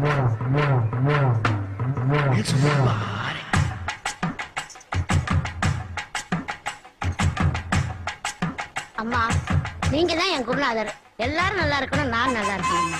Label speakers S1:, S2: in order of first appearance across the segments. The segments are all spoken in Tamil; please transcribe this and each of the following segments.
S1: அம்மா நீங்க தான் என் குருநாதர் எல்லாரும் நல்லா இருக்கணும் நான் நல்லா இருக்கணும்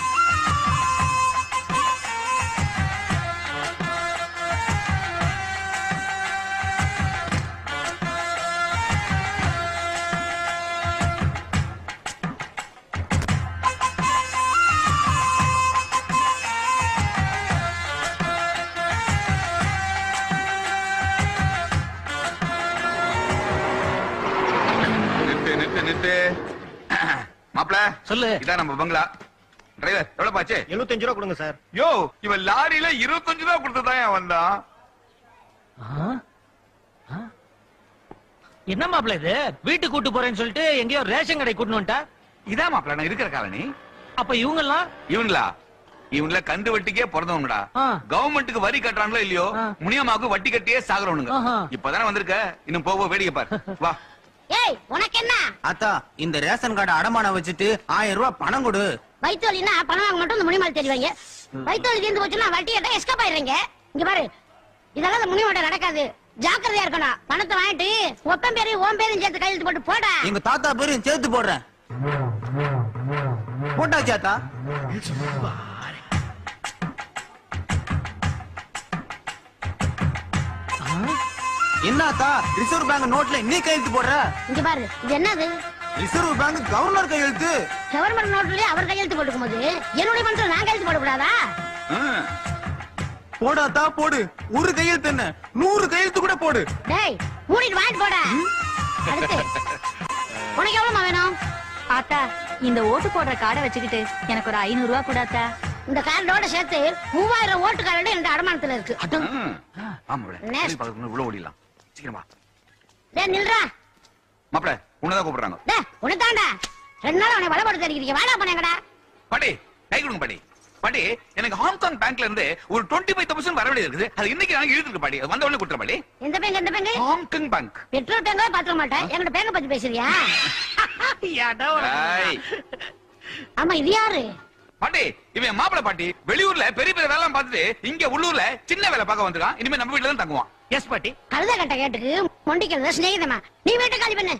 S2: நிறுத்து நிறுத்து நிறுத்து மாப்ள
S3: சொல்லு.
S2: இதான் நம்ம பங்களா டிரைவர் எவ்வளவு பாச்சு
S4: எழுபத்தஞ்சு ரூபா கொடுங்க சார்
S2: யோ இவன் லாரியில இருபத்தஞ்சு ரூபா கொடுத்துதான் வந்தான்
S3: ஆ? ஆ? என்ன மாப்பிள்ள இது வீட்டுக்கு கூட்டு போறேன்னு சொல்லிட்டு எங்கேயோ ரேஷன் கடை கூட்டு வந்துட்டா
S2: இதான் மாப்ள நான் இருக்கிற காலனி
S3: அப்ப இவங்க எல்லாம்
S2: இவங்களா இவங்கள கந்து வட்டிக்கே பிறந்தவங்கடா
S3: ஆ.
S2: கவர்மெண்ட்டுக்கு வரி கட்டுறாங்களோ இல்லையோ
S3: ஆ.
S2: முனியமாவுக்கு வட்டி கட்டியே சாகுறவனுங்க
S3: ஆஹா.
S2: இப்பதானே வந்திருக்க இன்னும் போக வேடிக்கை பார் வா
S1: ஏய் உனக்கு என்ன
S5: அத்தா இந்த ரேஷன் கார்டு அடமானம் வச்சுட்டு ஆயிரம் ரூபாய் பணம் கொடு
S1: வயிற்று வலின்னா பணம் வாங்க மட்டும் இந்த முனிமால் தெரிவாங்க வயிற்று வலி தீர்ந்து போச்சுன்னா வட்டி கேட்டா எஸ்கப் ஆயிடுறீங்க இங்க பாரு இதெல்லாம் இந்த முனிமாட்ட நடக்காது ஜாக்கிரதையா இருக்கணும் பணத்தை வாங்கிட்டு ஒப்பன் பேரையும் ஓம் பேரையும் சேர்த்து கையெழுத்து போட்டு போடா
S5: எங்க தாத்தா பேரையும் சேர்த்து போடுறேன் போட்டாச்சு அத்தா என்ன அத்தா ரிசர்வ் பேங்க் நோட்ல நீ கையெழுத்து போடுற
S1: இங்க பாரு இது என்னது
S5: ரிசர்வ் பேங்க் கவர்னர் கையெழுத்து
S1: கவர்மெண்ட் நோட்லயே அவர் கையெழுத்து போட்டுக்கும் போது என்னுடைய பணத்துல நான் கையெழுத்து போடக்கூடாதா
S2: ம்.
S5: போடாத்தா போடு ஒரு கையெழுத்து என்ன நூறு கையெழுத்து கூட போடு
S1: டேய் மூடிட்டு வாங்கிட்டு போடா அடுத்து உனக்கு எவ்வளவு வேணும்
S6: ஆத்தா இந்த ஓட்டு போடுற கார்டை வச்சுக்கிட்டு எனக்கு ஒரு ஐநூறு ரூபா கூடாத்தா
S1: இந்த கார்டோட சேர்த்து மூவாயிரம் ஓட்டு கார்டு என்ற அடமானத்துல இருக்கு
S2: ம். ஆமா விட
S1: Next.
S2: பக்கத்துல உள்ள ஓடிடலாம் சீக்கிரமா
S1: டேய் நில்றா
S2: மாப்ள உன்னதான் கூப்பிடுறாங்க
S1: டேய் உனதாண்டா ரெண்டு நாள் உன்னை வளப்படுத்த இருக்கிறீங்க வாடா பண்ணங்கடா
S2: பாட்டி கை கொடுங்க பாட்டி பாட்டி எனக்கு ஹாங்காங் பேங்க்ல இருந்து ஒரு டுவெண்ட்டி ஃபைவ் தௌசண்ட் வர வேண்டியது இருக்குது அது இன்னைக்கு நாங்க இழுத்துருக்கு பாட்டி அது வந்த உடனே கொடுத்துற பாட்டி
S1: எந்த பேங்க் எந்த பேங்க்
S2: ஹாங்காங் பேங்க்
S1: பெட்ரோல் பேங்க பாத்திர மாட்டேன் என்கிட்ட பேங்க பத்தி பேசுறியா
S2: ஏய்.
S1: ஆமா இது யாரு
S2: பாட்டி இவன் மாப்பிள பாட்டி வெளியூர்ல பெரிய பெரிய வேலை பார்த்துட்டு இங்க உள்ளூர்ல சின்ன வேலை பார்க்க வந்திருக்கான் இனிமே நம்ம வீட்டுல தான் தங்குவான்
S3: எஸ் பாட்டி
S1: கழுத கட்ட கேட்டுக்கு மொண்டிக்கிறத சிநேகிதமா நீ வீட்டை காலி பண்ணு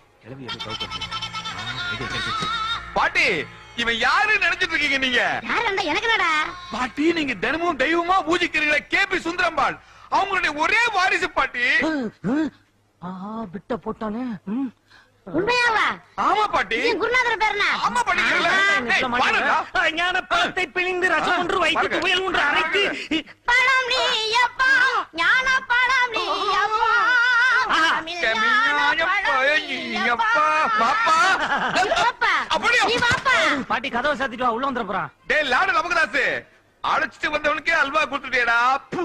S2: பாட்டி இவன் யாரு நினைச்சிட்டு இருக்கீங்க நீங்க
S1: யாரு வந்தா எனக்கு என்னடா
S2: பாட்டி நீங்க தினமும் தெய்வமா பூஜிக்கிறீங்களே கே பி சுந்தரம்பாள் அவங்களுடைய ஒரே வாரிசு பாட்டி
S3: ஆ விட்ட போட்டானே ம்.
S1: உண்மையாவா
S2: ஆமா பாட்டி
S1: என் குருநாதர் பேருனா
S2: ஆமா பாட்டி கேளு. ஏய், பாருடா.
S3: ஞான பழத்தை பிழிந்து ரசம் ஒன்று வைத்து
S2: பாருங்க.
S3: துவையல் ஒன்று அரைத்து
S1: பழம் நீ அப்பா ஞான பழம் நீ அப்பா
S3: ஆஹா.
S2: கம்மியான பழனியப்பா. பாப்பா.
S1: நீ வாப்பா.
S2: அப்படியா?
S1: நீ வாப்பா
S3: பாட்டி கதவை சாத்திட்டு வா உள்ள வந்துட போறான்
S2: டேய் லாடு நமக்குதாசு அழைச்சிட்டு வந்தவனுக்கே அல்வா கொடுத்துட்டேடா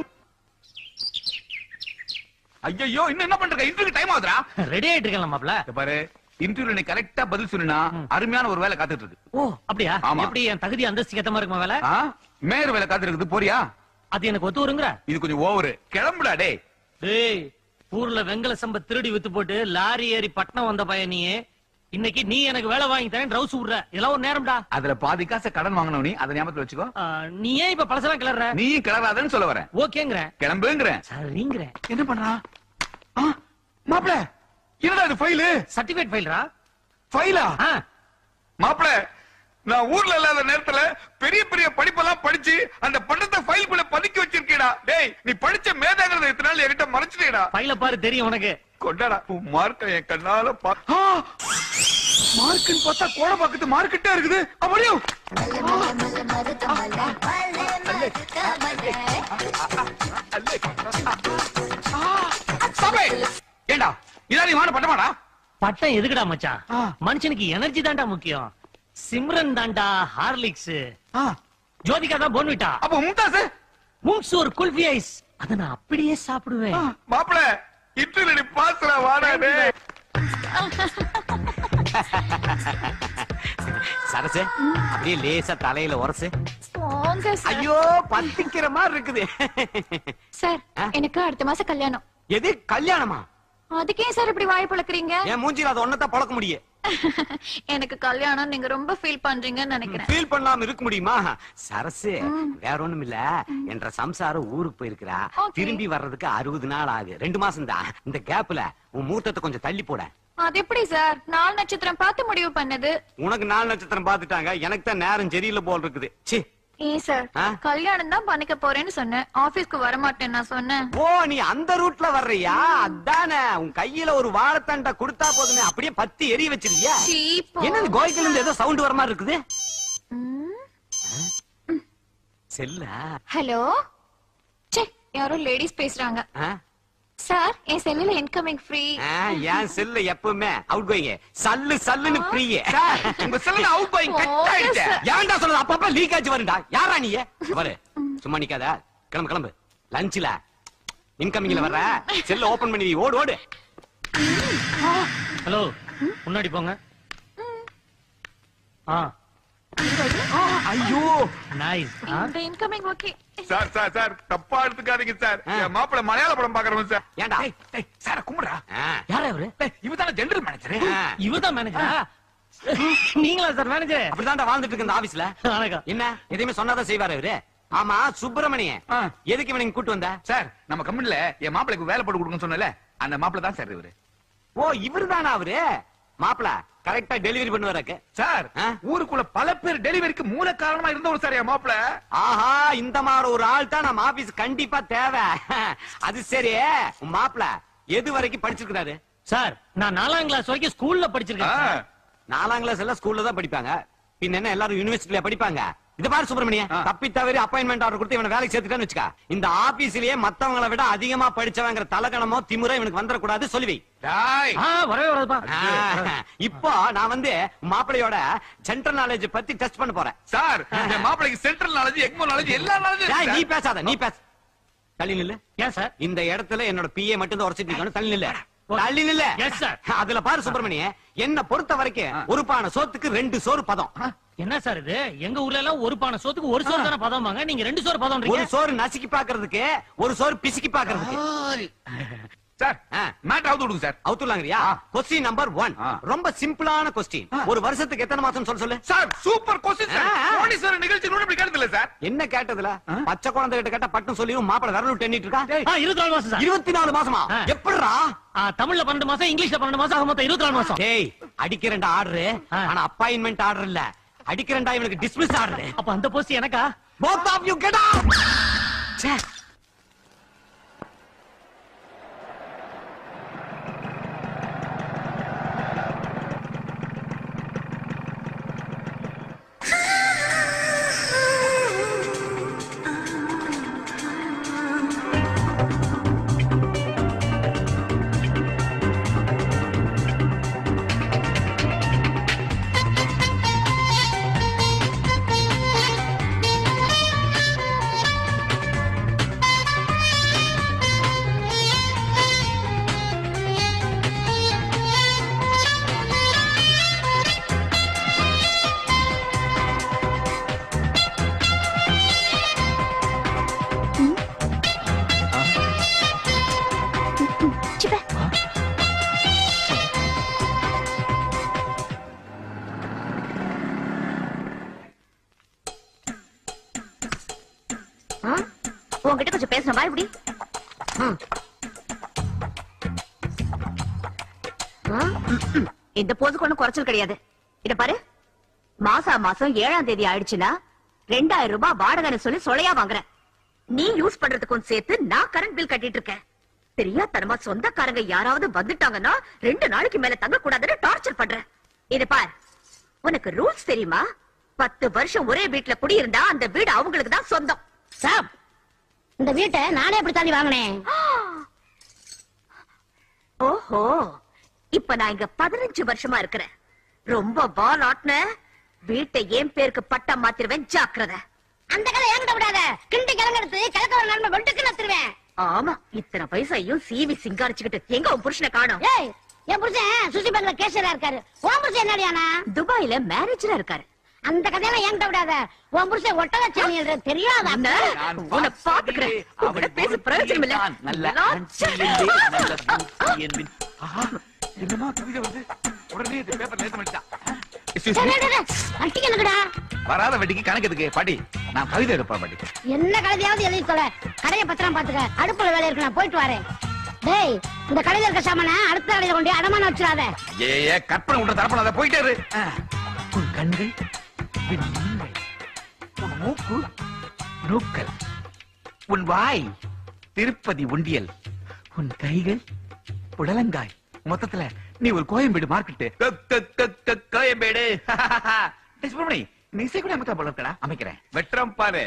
S2: ஐயோ இன்னும் என்ன பண்ற இன்டர்வியூ டைம் ஆகுதுடா
S3: ரெடி ஆயிட்டு இருக்கேன் மாப்ள
S2: இங்க பாரு இன்டர்வியூ நீ கரெக்டா பதில் சொன்னா அருமையான ஒரு வேலை காத்துட்டு இருக்கு
S3: ஓ அப்படியா
S2: ஆமா.
S3: எப்படி என் தகுதி அந்தஸ்து ஏத்த மாதிரி இருக்குமா வேலை
S2: ஆ? மேயர் வேலை காத்து இருக்குது போறியா
S3: அது எனக்கு ஒத்து வருங்கிற
S2: இது கொஞ்சம் ஓவரு கிளம்புடா டேய்
S3: டேய் ஊர்ல வெங்கல சம்ப திருடி வித்து போட்டு லாரி ஏறி பட்டணம் வந்த பையனியே இன்னைக்கு நீ எனக்கு வேலை வாங்கி தரேன் ரவுஸ் விடுற இதெல்லாம் ஒரு நேரம்டா
S2: அதுல பாதி காசை கடன் வாங்கினவ நீ அதை ஞாபகத்துல வச்சுக்கோ
S3: ஆ, நீ ஏன் இப்ப பழசெல்லாம் கிளற
S2: நீ கிளறாதன்னு சொல்ல வரேன்
S3: ஓகேங்கிறேன்
S2: கிளம்புங்கிறேன்
S3: சரிங்கிறேன்
S2: என்ன பண்றான் ஆ, மாப்ள என்னடா இது ஃபைலு
S3: சர்டிபிகேட் ஃபைல்ரா
S2: ஃபைலா
S3: ஆ
S2: மாப்ள நான் ஊர்ல இல்லாத நேரத்துல பெரிய பெரிய படிப்பெல்லாம் படிச்சு அந்த பண்டத்தை ஃபைலுக்குள்ள பதுக்கி வச்சிருக்கேடா டேய் நீ படிச்ச மேதாங்கிறத இத்தனை நாள் என்கிட்ட மறைச்சிட்டேடா
S3: ஃபைல பாரு தெரியும் உனக்கு
S2: கொண்டாடா உன் மார்க்க என் கண்ணால பா ஆ! மார்க்குன்னு பார்த்தா கோட பக்கத்து மார்க்கிட்டே இருக்குது அப்படியும் ஏண்டா இதான் நீ வாங்க பட்டமாடா
S3: பட்டம் எதுக்குடா மச்சான்
S2: ஆ.
S3: மனுஷனுக்கு எனர்ஜி தான்டா முக்கியம் சிம்ரன் தான்டா ஹார்லிக்ஸ்
S2: ஆ,
S3: ஜோதிகா தான் போன்விட்டா
S2: அப்ப மும்தாஸ்
S3: முங்ஸ் ஒரு குல்ஃபி ஐஸ் அத நான் அப்படியே சாப்பிடுவேன்
S2: மாப்பிள இட்டு நீ பாசுற வாடா டேய்
S5: சரசு அப்படியே லேசா தலையில உரசு
S6: போங்க சார்
S5: ஐயோ பத்திக்கிற மாதிரி இருக்குது
S6: சார் எனக்கு அடுத்த மாசம் கல்யாணம்
S5: எது கல்யாணமா
S6: அதுக்கே சார் இப்படி வாய் பழக்கிறீங்க
S5: என் மூஞ்சில அது ஒன்னதான் பழக்க முடியும்
S6: எனக்கு கல்யாணம் நீங்க ரொம்ப ஃபீல் பண்றீங்கன்னு நினைக்கிறேன்
S4: ஃபீல் பண்ணாம இருக்க முடியுமா சரசு வேற ஒண்ணும் இல்ல என்ற சம்சாரம் ஊருக்கு போயிருக்கிறா
S6: Okay.
S4: திரும்பி வர்றதுக்கு அறுபது நாள் ஆகு ரெண்டு மாசம் தான் இந்த கேப்ல உன் முகூர்த்தத்தை கொஞ்சம் தள்ளி போட
S6: அது எப்படி சார் நாலு நட்சத்திரம் பார்த்து முடிவு பண்ணது
S4: உனக்கு நாலு நட்சத்திரம் பாத்துட்டாங்க எனக்கு தான் நேரம் சரியில்லை போல் இருக்குது சி
S6: ஏன் சார்
S4: ஆ?
S6: கல்யாணம் தான் பண்ணிக்க போறேன்னு சொன்னேன் ஆபீஸ்க்கு வர மாட்டேன் நான் சொன்னேன்
S4: ஓ நீ அந்த ரூட்ல வர்றியா அதானே உன் கையில ஒரு வாழைத்தண்டை கொடுத்தா போதுமே அப்படியே பத்தி எரிய வச்சிருக்கியா
S6: சீப்போ.
S4: என்ன கோயத்துல இருந்து ஏதோ சவுண்ட் வர மாதிரி இருக்குது
S6: ம்.
S4: செல்லா
S6: ஹலோ சே யாரோ லேடிஸ் பேசுறாங்க
S4: ஆ?
S6: சார் என் செல்லுல இன்கமிங் ஃப்ரீ
S4: ஆ, என் செல்லு எப்பவுமே அவுட் கோயிங்க சல்லு சல்லுன்னு ஃப்ரீ
S2: சார் உங்க செல்ல அவுட் கோயிங் கட்
S6: போங்க
S2: ஆயிடுச்சு
S6: சார்.
S4: ஏன்டா சொல்றது அப்பப்ப லீக் ஆச்சு வருண்டா யாரா நீ பாரு சும்மா நிக்காத கிளம்பு கிளம்பு லஞ்ச்ல இன்கமிங்ல வர்ற செல்ல ஓபன் பண்ணி வை. ஓடு ஓடு
S3: ஹலோ முன்னாடி போங்க ஆ
S2: ஐயோ
S3: நைஸ்
S6: இந்த incoming okay
S2: sir sir sir தப்பா எடுத்துக்காதீங்க சார்
S4: ஆ.
S2: என் மாப்பிள்ள மலையாள படம் பாக்குறவன் சார்
S4: ஏன்டா
S2: சார் கும்பிடுறா
S4: ஆ,
S3: யாரா இவரு
S2: இவதான ஜெனரல் மேனேஜர்
S4: ஆ.
S3: இவர்தான் மேனேஜரா நீங்களா சார் மேனேஜர்
S4: அப்படிதான்டா வாழ்ந்துட்டு இருக்கு இந்த ஆபீஸ்ல
S3: வணக்கம்
S4: என்ன எதையுமே சொன்னாதான் செய்வாரு இவரு ஆமா சுப்பிரமணியன்
S2: ஆ.
S4: எதுக்கு இவனை இங்க கூட்டு வந்த
S2: சார் நம்ம கம்பெனில என் மாப்பிளைக்கு வேலை போட்டு கொடுங்கன்னு சொன்னல அந்த மாப்பிள்ள தான் சார் இவரு
S4: ஓ இவருதானா அவரு மாப்பிள கரெக்டா டெலிவரி பண்ணுவாருக்கு
S2: சார்
S4: ஆ?
S2: ஊருக்குள்ள பல பேர் டெலிவரிக்கு மூல காரணமா இருந்தவர் சார் என் மாப்பிள்ள
S4: ஆஹா இந்த மாதிரி ஒரு ஆள் தான் நம்ம ஆபீஸ் கண்டிப்பா தேவை அது சரி உன் மாப்பிள எது வரைக்கும் படிச்சிருக்கிறாரு
S3: சார் நான் நாலாம் கிளாஸ் வரைக்கும் ஸ்கூல்ல படிச்சிருக்கேன்
S2: ஆ.
S3: சார்.
S4: நாலாம் கிளாஸ் எல்லாம் ஸ்கூல்ல தான் படிப்பாங்க பின்ன என்ன எல்லாரும் யூனிவர்சிட்டில படிப்பாங்க இது பாரு சுப்பிரமணியன்
S2: ஆ.
S4: தப்பி தவறி அப்பாயின்மெண்ட் ஆர்டர் கொடுத்து இவனை வேலைக்கு சேர்த்துட்டான்னு வச்சுக்க இந்த ஆபீஸ்லயே மத்தவங்கள விட அதிகமா படிச்சவங்கிற தலகணமோ திமுறை இவனுக்கு வந்துடக்கூடாது சொல்லி வை
S2: டாய்
S3: ஆ வரவே வராதுப்பா
S4: ஆ, இப்போ நான் வந்து மாப்பிளையோட ஜென்ரல் நாலேஜ் பத்தி டெஸ்ட் பண்ண போறேன்
S2: சார் என் மாப்பிளைக்கு சென்ட்ரல் நாலேஜ் எக்மோ நாலேஜ் எல்லா
S4: டேய், நீ
S2: நாலேஜ்
S4: பேசாத நீ பேச தள்ளி நில்லு
S3: ஏன் சார்
S4: இந்த இடத்துல என்னோட பிஏ மட்டும் தான் உரைச்சிட்டு நிக்கணும் தள்ளி நில்லு தள்ளி நில்லு
S3: Yes, sir.
S4: அதுல பாரு சுப்பிரமணிய என்ன பொறுத்த வரைக்கும் ஒரு பானை சோத்துக்கு ரெண்டு சோறு பதம்
S3: என்ன சார் இது எங்க ஊர்ல எல்லாம் ஒரு பானை சோத்துக்கு ஒரு சோறு தானே பதம்பாங்க நீங்க ரெண்டு சோறு
S4: ஒரு
S3: பதம்ன்றீங்க
S4: சோறு நசுக்கி பாக்குறதுக்கு ஒரு சோறு பிசுக்கி பாக்குறதுக்கு
S2: சார்
S4: ஆ.
S2: மேட்டர் அவுத்து விடுங்க சார்
S4: அவுத்துலாங்கறியா கொஸ்டின் நம்பர் ஒன்
S2: ஆ.
S4: ரொம்ப சிம்பிளான கொஸ்டின் ஒரு வருஷத்துக்கு எத்தனை மாசம் சொல்ல சொல்லு
S2: சார் சூப்பர் கொஸ்டின் சார்
S4: ஆ, ஆ.
S2: கோடீஸ்வரர் நிகழ்ச்சி கூட இப்படி கேட்டதில்ல சார்
S4: என்ன கேட்டதுல பச்சை குழந்தை கிட்ட கேட்டா பட்டும் சொல்லியும் மாப்பிள விரல் எண்ணிட்டு இருக்கா
S3: ஆ, இருபத்தி நாலு மாசம் சார்
S4: இருபத்தி நாலு மாசமா
S3: ஆ.
S4: எப்படிடா
S3: ஆ, தமிழ்ல பன்னெண்டு மாசம் இங்கிலீஷ்ல பன்னெண்டு மாசம் ஆக மொத்தம் இருபத்தி நாலு மாசம்
S4: டேய் அடிக்கிறேன்டா ஆர்டர்
S3: ஆ.
S4: ஆனா அப்பாயின்மெண்ட் ஆர்டர் இல்ல அடிக்கிறேன்டா இவனுக்கு டிஸ்மிஸ் ஆர்டர்
S3: அப்ப அந்த போஸ்ட் எனக்கா
S4: both of you get out ச்சே
S1: ஆ? உன்கிட்ட கொஞ்சம் பேசணும் வா இப்படி ஆ? இந்த போதுக்கு ஒண்ணும் குறைச்சல் கிடையாது இத பாரு மாசா மாசம் ஏழாம் தேதி ஆயிடுச்சுன்னா ரெண்டாயிரம் ரூபாய் வாடகைன்னு சொல்லி சொலையா வாங்குறேன் நீ யூஸ் பண்றதுக்கும் சேர்த்து நான் கரண்ட் பில் கட்டிட்டு இருக்கேன் தெரியாதனமா சொந்தக்காரங்க யாராவது வந்துட்டாங்கன்னா ரெண்டு நாளைக்கு மேல தங்க கூடாதுன்னு டார்ச்சர் பண்றேன் இது பார் உனக்கு ரூல்ஸ் தெரியுமா பத்து வருஷம் ஒரே வீட்டுல குடியிருந்தா அந்த வீடு அவங்களுக்கு தான் சொந்தம் சாப் இந்த வீட்டை நானே எப்படி தள்ளி வாங்கினேன் ஓஹோ இப்ப நான் இங்க பதினஞ்சு வருஷமா இருக்கிறேன் ரொம்ப பால் ஆட்டின வீட்டை என் பேருக்கு பட்டா மாத்திருவேன் ஜாக்கிரதை அந்த கதை என்கிட்ட விடாத கிண்டி கிளங்கெடுத்து கிழக்க ஒரு நன்மை வெட்டுக்கு நத்துருவேன் ஆமா இத்தனை பைசாயும் சீவி சிங்காரிச்சுக்கிட்டு எங்க உன் புருஷனை காணும் ஏய் என் புருஷன் சுசி பேங்க்ல கேஷியரா இருக்காரு உன் புருஷன் என்னடியானா துபாயில மேனேஜரா இருக்காரு அந்த கதையெல்லாம் என்கிட்ட விடாத உன் புருஷன் ஒட்டகச்சாணி தெரியாத
S2: நான்
S1: உன்னை பாத்துக்கிறேன் உன்கிட்ட பேச பிரயோஜனம் இல்ல
S2: நல்ல
S1: லாச்சா.
S2: ஆட்சி என்பேன், நல்ல பூச்சி என்பேன். ஆஹா, என்னமா கவிதை வருது உடனே இந்த பேப்பர் லேத்த மாட்டான்
S1: வட்டிக்கு எனக்குடா
S2: வராத வட்டிக்கு கணக்கு எதுக்கு பாட்டி நான் கவிதை எடுப்பேன் பாட்டி
S1: என்ன கழுதையாவது எழுதி தொலை கடையை பத்திரம் பாத்துக்க அடுப்புல வேலை இருக்கு நான் போயிட்டு வரேன் டேய் இந்த கடையில இருக்க சாமான அடுத்த கடையில கொண்டு போய் அடமானம் வச்சிடாத
S2: ஏ ஏ கற்பனை உண்ட தரப்படாத போயிட்டே இரு ஆ. உன் கண்கள் விண்மீன்கள். உன் மூக்கு நூக்கல் உன் வாய் திருப்பதி உண்டியல் உன் கைகள் புடலங்காய் மொத்தத்துல நீ ஒரு கோயம்பேடு மார்க்கெட்டு கோயம்பேடு டேய் சுப்பிரமணி, நீ இசை கூட அமைக்க போல இருக்கடா அமைக்கிறேன் வெற்றம் பாரு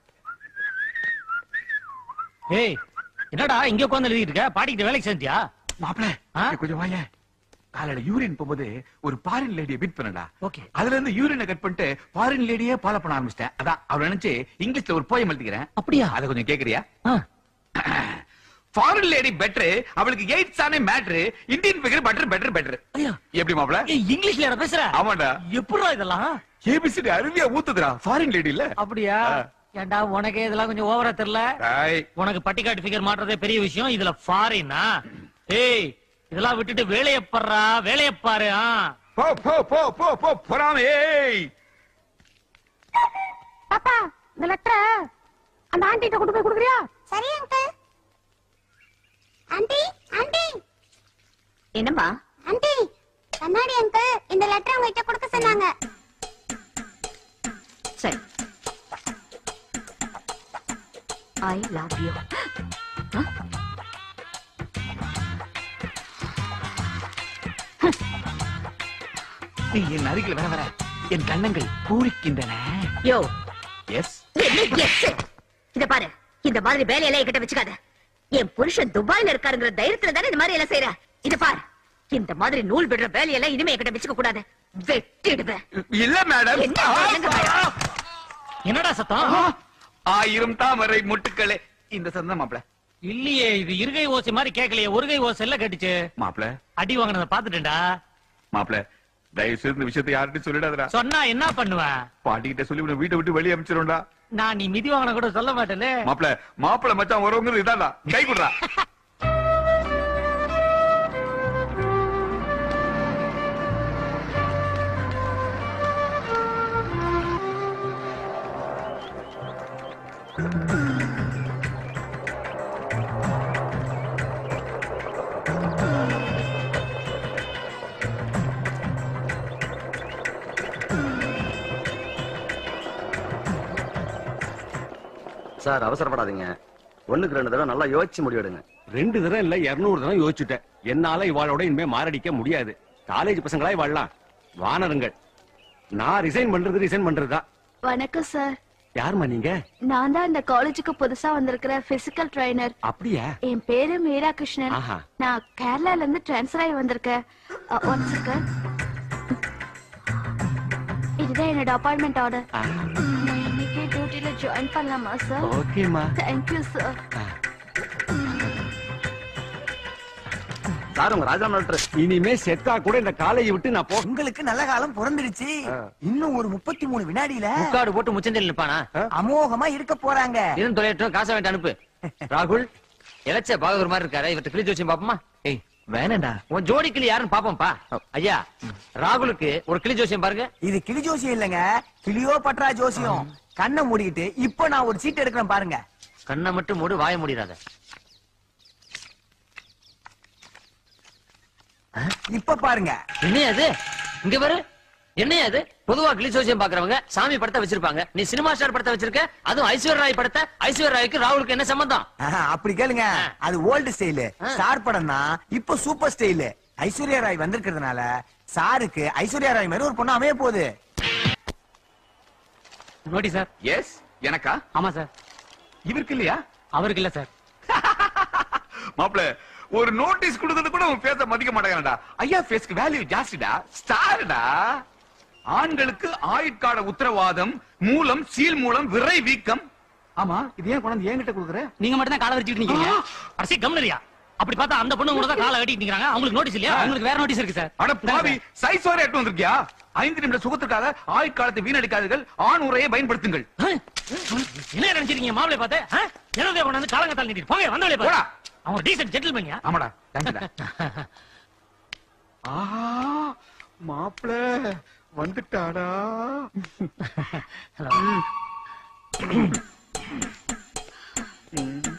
S3: ஏய் என்னடா இங்க உட்கார்ந்து எழுதிட்டு இருக்க பாட்டிக்கிட்ட வேலைக்கு சேர்ந்தியா
S2: மாப்பிள
S3: ஆ?
S2: கொஞ்சம் வாய காலையில யூரின் போகும்போது ஒரு பாரின் லேடியை மீட் பண்ணடா
S3: ஓகே
S2: அதுல இருந்து யூரினை கட் பண்ணிட்டு ஃபாரின் லேடியே ஃபாலோ பண்ண ஆரம்பிச்சிட்டேன் அதான் அவர் நினைச்சு இங்கிலீஷ்ல ஒரு போயம் எழுதிக்கிறேன்
S3: அப்படியா
S2: அத கொஞ்சம் கேக்குறியா
S3: ஆ,
S2: ஃபாரின் லேடி பெட்டர் அவளுக்கு எய்ட்ஸ் ஆனே மேட்ரு Indian figure better better better
S3: ஐயா
S2: எப்படி மாப்ள
S3: ஏய், இங்கிலீஷ்ல யாரா பேசுற
S2: ஆமாடா
S3: எப்படிடா இதெல்லாம்
S2: ஏபிசிடி அருமையா ஊத்துதுடா ஃபாரின் லேடி இல்ல
S3: அப்படியா
S2: ஆ.
S3: ஏன்டா உனக்கே இதெல்லாம் கொஞ்சம் ஓவரா தெரியல
S2: டேய்,
S3: உனக்கு பட்டிக்காட்டு ஃபிகர் மாட்டுறதே பெரிய விஷயம் இதுல ஃபாரினா ஏய் இதெல்லாம் விட்டுட்டு வேலைய பாருடா வேலைய பாரு ஆ.
S2: போ போ போ போ போ பொறாம ஏய்
S1: பாப்பா இந்த லெட்டரை அந்த ஆண்டிட்ட கொண்டு போய் கொடுக்குறியா சரி அங்கிள் ஆண்டி ஆண்டி
S6: என்னம்மா
S1: ஆண்டி கண்ணாடி அங்கிள் இந்த லெட்டர் உங்ககிட்ட கொடுக்க சொன்னாங்க
S6: சரி ஐ லவ் யூ
S2: நீ என் அருகில் வர வர என் கண்ணங்கள் பூரிக்கின்றன
S6: யோ
S2: எஸ்
S6: என்ன yes? இத பாரு இந்த மாதிரி வேலையெல்லாம் என்கிட்ட வச்சுக்காத என் புருஷன் துபாய்ல இருக்காருங்கிற தைரியத்துல தானே இந்த மாதிரி எல்லாம் செய்யற இத பாரு இந்த மாதிரி நூல் விடுற வேலையெல்லாம் இனிமே என்கிட்ட வச்சுக்க கூடாது வெட்டிடுவேன்
S2: இல்ல மேடம்
S6: என்ன என்னங்க மேடம்?
S3: என்னடா சத்தம்
S2: ஆயிரம் தாமரை முட்டுக்களே இந்த சந்தம் மாப்ள
S3: இல்லையே இது இருகை ஓசை மாதிரி கேட்கலையே ஒரு கை ஓசை எல்லாம் கேட்டுச்சு
S2: மாப்ள
S3: அடி வாங்கினத பாத்துட்டேன்டா
S2: மாப்ள தயவு செய்து இந்த விஷயத்தை யார்கிட்டயும் சொல்லிடாதடா
S3: சொன்னா என்ன பண்ணுவேன்
S2: பாட்டிக்கிட்ட சொல்லி உன்னை வீட்டை விட்டு வெளியே அனுப்பிச்சிரும்டா
S3: நான் நீ மிதி வாங்கின கூட சொல்ல மாட்டேனே
S2: மாப்ள மாப்பிள மச்சான் வரவங்க இதான்டா கை குடுறா
S7: சார் அவசரப்படாதீங்க ஒண்ணுக்கு ரெண்டு தடவை நல்லா யோசிச்சு முடிவெடுங்க
S4: ரெண்டு தடவை இல்ல இருநூறு தடவை யோசிச்சுட்டேன் என்னால இவாளோட இனிமே மாரடிக்க முடியாது காலேஜ் பசங்களா இவாழலாம் வானருங்கள் நான் ரிசைன் பண்றது ரிசைன் பண்றதுதான்
S8: வணக்கம் சார்
S4: யாருமா நீங்க
S8: நான் தான் இந்த காலேஜுக்கு புதுசா வந்திருக்கிற பிசிக்கல் ட்ரைனர்
S4: அப்படியா
S8: என் பேரு மீரா கிருஷ்ணன்
S4: ஆஹா.
S8: நான் கேரளால இருந்து ட்ரான்ஸ்ஃபர் ஆகி வந்திருக்கேன் அ, one second. இதுதான் என்னோட அப்பாயின்மெண்ட் ஆர்டர் நான் இன்னைக்கு டியூட்டில ஜாயின் பண்ணலாமா சார்
S4: ஓகேமா
S8: தேங்க்யூ சார்
S7: சார் உங்க ராஜா லெட்டர்
S4: இனிமே செத்தா கூட இந்த காலேஜ் விட்டு நான் போ
S5: உங்களுக்கு நல்ல காலம் பிறந்துடுச்சு இன்னும் ஒரு முப்பத்தி மூணு வினாடியில
S3: முக்காடு போட்டு முச்சந்தில் நிப்பானா
S5: அமோகமா இருக்க போறாங்க
S3: இதுவும் தொலையட்டும் காசை வாங்கிட்டு அனுப்பு ராகுல் இளைச்ச பாகவர் மாதிரி இருக்காரு இவர்ட்ட கிளி ஜோசியம் பாப்போமா
S5: ஏய் வேணாண்டா
S3: உன் ஜோடி கிளி யாருன்னு பாப்போம்ப்பா ஐயா ராகுலுக்கு ஒரு கிளி ஜோசியம் பாருங்க
S5: இது கிளி ஜோசியம் இல்லங்க கிளியோ பட்ரா ஜோசியம் கண்ணை மூடிக்கிட்டு இப்போ நான் ஒரு சீட் எடுக்கிறேன் பாருங்க
S3: கண்ணை மட்டும் மூடு வாய முடியாத
S5: இப்ப பாருங்க
S3: என்னையா அது இங்க பாரு என்னையா அது பொதுவா கிளி ஜோசியம் பாக்குறவங்க சாமி படத்தை வச்சிருப்பாங்க நீ சினிமா ஸ்டார் படத்தை வச்சிருக்க அதுவும் ஐஸ்வர்யா ராய் படத்தை ஐஸ்வர்யா ராய்க்கு ராகுலுக்கு என்ன சம்பந்தம்
S5: ஆஹா, அப்படி கேளுங்க அது ஓல்டு ஸ்டைலு ஸ்டார் படம் தான் இப்போ சூப்பர் ஸ்டைலு ஐஸ்வர்யா ராய் வந்திருக்கிறதுனால சாருக்கு ஐஸ்வர்யா ராய் மாதிரி ஒரு பொண்ணு அமைய போகுது
S3: நோட்டி சார்
S2: எஸ் எனக்கா
S3: ஆமா சார்
S2: இவருக்கு இல்லையா
S3: அவருக்கு இல்ல சார்
S2: மாப்ள ஒரு நோட்டீஸ் கொடுத்தது கூட உன் பேச மதிக்க மாட்டேங்கிறடா ஐயா பேஸ்க்கு வேல்யூ ஜாஸ்திடா ஸ்டார்டா ஆண்களுக்கு ஆயுட்கால உத்தரவாதம் மூலம் சீல் மூலம் விரை வீக்கம் ஆமா இது ஏன் கொண்டாந்து என்கிட்ட கொடுக்குற
S3: நீங்க மட்டும் தான் காலை வச்சுட்டு நிக்கிறீங்க அரசி கம்னரியா அப்படி பார்த்தா அந்த பொண்ணு கூட தான் காலை கட்டிட்டு நிக்கிறாங்க அவங்களுக்கு நோட்டீஸ் இல்லையா அவங்களுக்கு வேற நோட்டீஸ் இருக்கு சார்
S2: அட பாவி சைஸ் வரை எட்டு வந்திருக்கியா ஐந்து நிமிட சுகத்துக்காக ஆயுட்காலத்தை வீணடிக்காதீர்கள் ஆண் உரையை பயன்படுத்துங்கள்
S3: என்ன நினைச்சிருக்கீங்க மாப்பிளை பார்த்து என்னதே கொண்டாந்து காலங்கத்தால் நீட்டிட்டு போங்க வந்தவளே
S2: போடா.
S3: போடா அவன் டீசன்ட் ஜென்டில்மேன்யா
S2: ஆமாடா தேங்க்யூடா ஆஹா மாப்பிள வந்துட்டாடா
S3: ஹலோ
S2: ம்.